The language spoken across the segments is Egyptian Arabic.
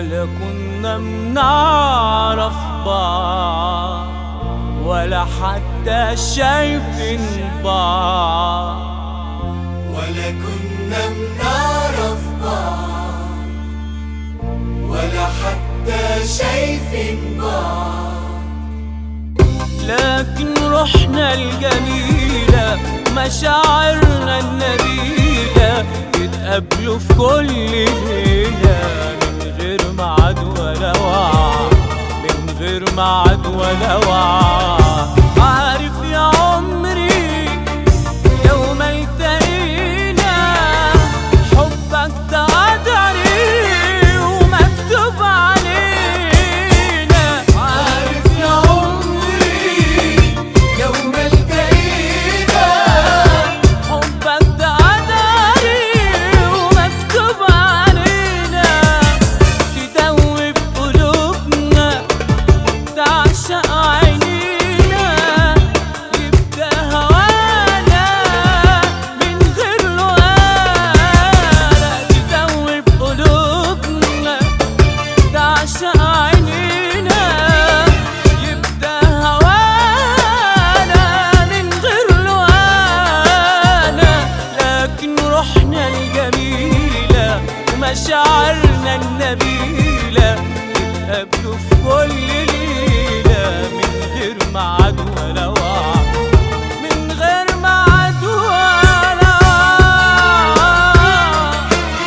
ولا كنا بنعرف بعض ولا حتى شايفين بعض ولا كنا بنعرف بعض ولا حتى شايفين بعض لكن روحنا الجميلة مشاعرنا النبيلة يتقابلوا في كل ليلة من غير ميعاد ولا وعد من غير ميعاد ولا وعد عارف يا عمري يوم التقينا حبك ده قدري ومكتوب علينا عارف يا عمري يوم التقينا حبك ده قدري ومكتوب علينا تدوب قلوبنا تعشق عينينا يبدأ هوانا من غير لقانا تدوب قلوبنا تعشق عينينا يبدأ هوانا من غير لقانا لكن روحنا الجميلة ومشاعرنا النبيلة يتقابلوا في كل ليلة من غير ميعاد ولا وعد من غير ميعاد ولا وعد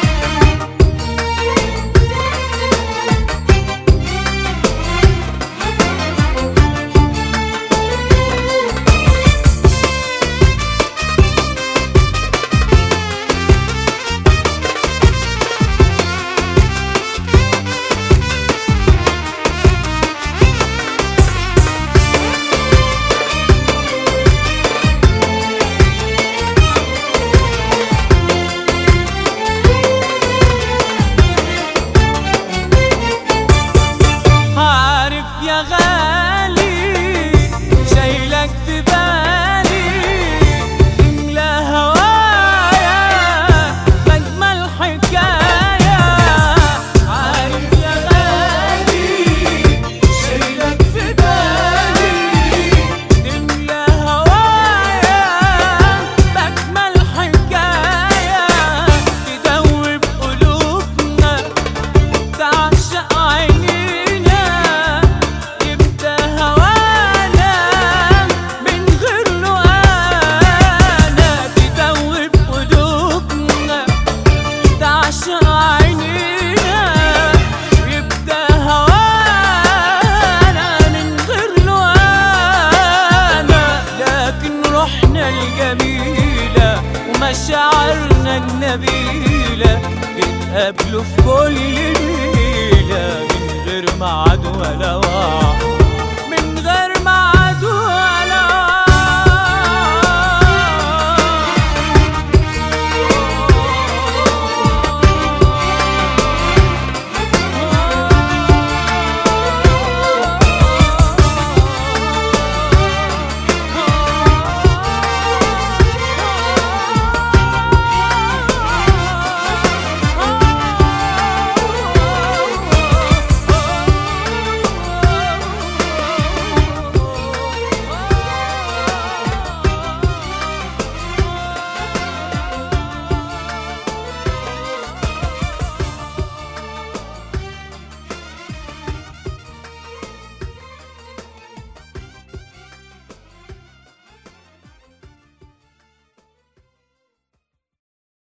عارف يا غالي شايلك في بالي تملى هوايا مجمل حكاية عارف يا غالي شايلك في بالي تملى هوايا مجمل حكاية تدوب قلوبنا تعشق عينينا يبدأ هوانا من غير لقانا تدوب قلوبنا تعشق عينينا يبدأ هوانا من غير لقانا لكن روحنا الجميلة ومشاعرنا النبيلة يتقابلوا في كل ليلة من غير ميعاد ولا وعد